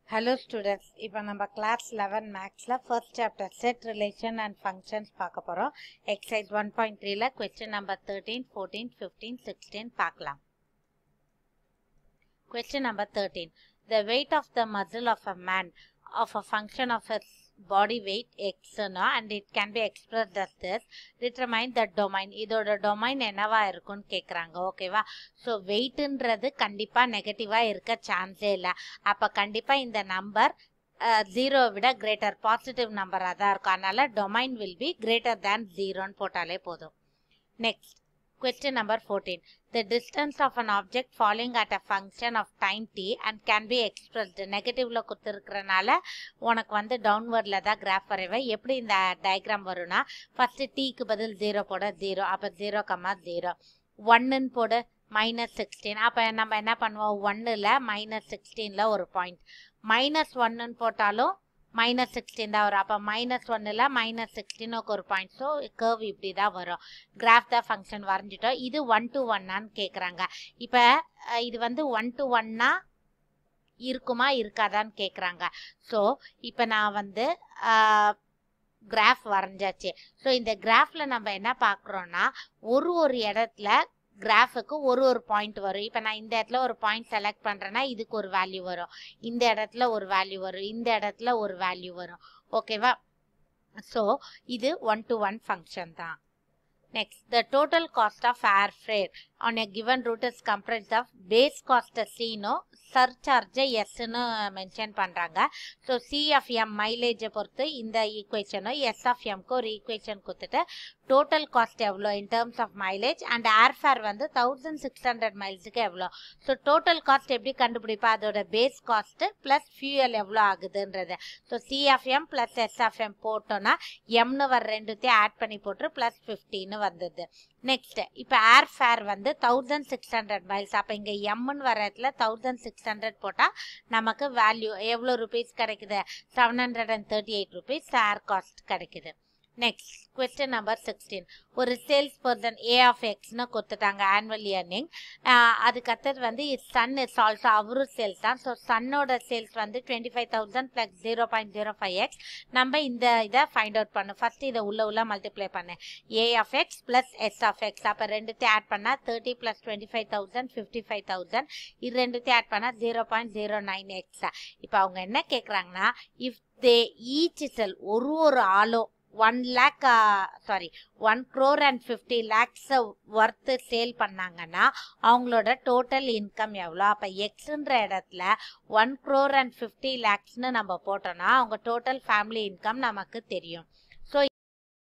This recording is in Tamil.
ஹலோ ஸ்டூடெண்ட்ஸ் இப்போ நம்ம கிளாஸ் லெவன் மேக்ஸில் first chapter set relation and functions பார்க்க போகிறோம் எக்ஸசைஸ் ஒன் பாயிண்ட் த்ரீல question number thirteen fourteen fifteen sixteen பார்க்கலாம் question number thirteen the weight of the muscle of a man of a function of a body weight எக்ஸ்னா and it can be express thus this determine the domain இதோட டொமைன் என்னவா இருக்கும்னு கேட்குறாங்க ஓகேவா ஸோ வெயிட்ன்றது கண்டிப்பாக நெகட்டிவாக இருக்க சான்ஸே இல்லை அப்போ கண்டிப்பாக இந்த நம்பர் ஜீரோ விட கிரேட்டர் பாசிட்டிவ் நம்பராக தான் இருக்கும் அதனால domain will be greater than ஜீரோன்னு போட்டாலே போதும் next Question number 14. The distance of an object falling at a function of time t and can be expressed நெகட்டிவ்ல கொடுத்துருக்கிறனால உனக்கு வந்து டவுன்வர்டில் தான் கிராஃப் வரைவேன் எப்படி இந்த டயக்ராம் வரும்னா ஃபர்ஸ்ட் டீக்கு பதில் ஜீரோ போட ஜீரோ அப்போ ஜீரோ கம்மா ஜீரோ ஒன்னுன்னு போடு மைனஸ் சிக்ஸ்டீன் அப்போ நம்ம என்ன பண்ணுவோம் ஒன்னில் மைனஸ் சிக்ஸ்டீனில் ஒரு பாயிண்ட் மைனஸ் ஒன்னுன்னு போட்டாலும் மைனஸ் சிக்ஸ்டீன் தான் வரும் அப்போ மைனஸ் ஒன்னில் மைனஸ் சிக்ஸ்டீனுக்கு ஒரு பாயிண்ட் ஸோ கர்வ் இப்படி தான் வரும் கிராஃப் தான் ஃபங்க்ஷன் வரைஞ்சிட்டோம் இது ஒன் டு ஒன்னான்னு கேட்குறாங்க இப்போ இது வந்து ஒன் டு ஒன்னா இருக்குமா இருக்காதான்னு கேட்குறாங்க ஸோ இப்போ நான் வந்து கிராஃப் வரைஞ்சாச்சு ஸோ இந்த கிராஃபில் நம்ம என்ன பார்க்குறோன்னா ஒரு ஒரு இடத்துல கிராஃபுக்கு ஒரு ஒரு பாயிண்ட் வரும் இப்போ நான் இந்த இடத்துல ஒரு பாயிண்ட் செலக்ட் பண்ணுறேன்னா இதுக்கு ஒரு வேல்யூ வரும் இந்த இடத்துல ஒரு வேல்யூ வரும் இந்த இடத்துல ஒரு வேல்யூ வரும் ஓகேவா ஸோ இது ஒன் டு ஒன் ஃபங்க்ஷன் தான் next the total cost of air fare on a given route is comprise of base காஸ்ட்டை சீனோ சர்சார்ஜை எஸ்ன்னு மென்ஷன் பண்ணுறாங்க ஸோ சி ஆஃப் எம் மைலேஜை பொறுத்து இந்த ஈக்குவேஷனும் எஸ் ஆஃப் எம்க்கு ஒரு ஈக்குவேஷன் கொடுத்துட்டு டோட்டல் காஸ்ட் எவ்வளோ in terms of mileage and air fare வந்து தௌசண்ட் சிக்ஸ் ஹண்ட்ரட் மைல்ஸுக்கு எவ்வளோ ஸோ டோட்டல் காஸ்ட் எப்படி கண்டுபிடிப்பா அதோட பேஸ் காஸ்ட்டு ப்ளஸ் ஃபியூயல் எவ்வளோ ஆகுதுன்றது so C of M plus S of M போட்டோன்னா எம்னு வர ரெண்டுத்தையும் ஆட் பண்ணி போட்டு ப்ளஸ் ஃபிஃப்டின்னு வந்தது நெக்ஸ்ட் இப்போ ஏர் ஃபேர் வந்து தௌசண்ட் சிக்ஸ் ஹண்ட்ரட் மைல்ஸ் அப்போ இங்கே எம்னு வர இடத்துல தௌசண்ட் சிக்ஸ் ஹண்ட்ரட் போட்டால் நமக்கு வேல்யூ எவ்வளோ ருபீஸ் கிடைக்குது seven hundred and thirty eight rupees air cost கிடைக்குது நெக்ஸ்ட் கொஸ்டின் நம்பர் சிக்ஸ்டீன் ஒரு சேல்ஸ் பர்சன் ஏ ஆஃப் எக்ஸ்னு கொடுத்துட்டாங்க ஆனுவல் இயர்னிங் அதுக்கு அடுத்தது வந்து சன் இஸ் ஆல்சோ அவரும் சேல்ஸ் தான் ஸோ சன்னோட சேல்ஸ் வந்து twenty five thousand plus zero point zero five X நம்ம இந்த இதை ஃபைண்ட் அவுட் பண்ணு ஃபர்ஸ்ட் இதை உள்ள உள்ள மல்டிப்ளை பண்ணு A of X plus S of X அப்போ ரெண்டுத்தையும் ஆட் பண்ணால் thirty plus twenty five thousand fifty five thousand இது ரெண்டுத்தையும் ஆட் பண்ணால் zero point zero nine X இப்போ அவங்க என்ன கேட்குறாங்கன்னா இஃப் தே ஈச் செல் ஒரு ஒரு ஆளோ one lakh sorry one crore and fifty lakhs worth sale பண்ணாங்கன்னா அவங்களோட டோட்டல் இன்கம் எவ்வளோ அப்போ எக்ஸுன்ற இடத்துல ஒன் க்ரோர் அண்ட் ஃபிஃப்டி லேக்ஸ்னு நம்ம போட்டோம்னா அவங்க டோட்டல் ஃபேமிலி இன்கம் நமக்கு தெரியும்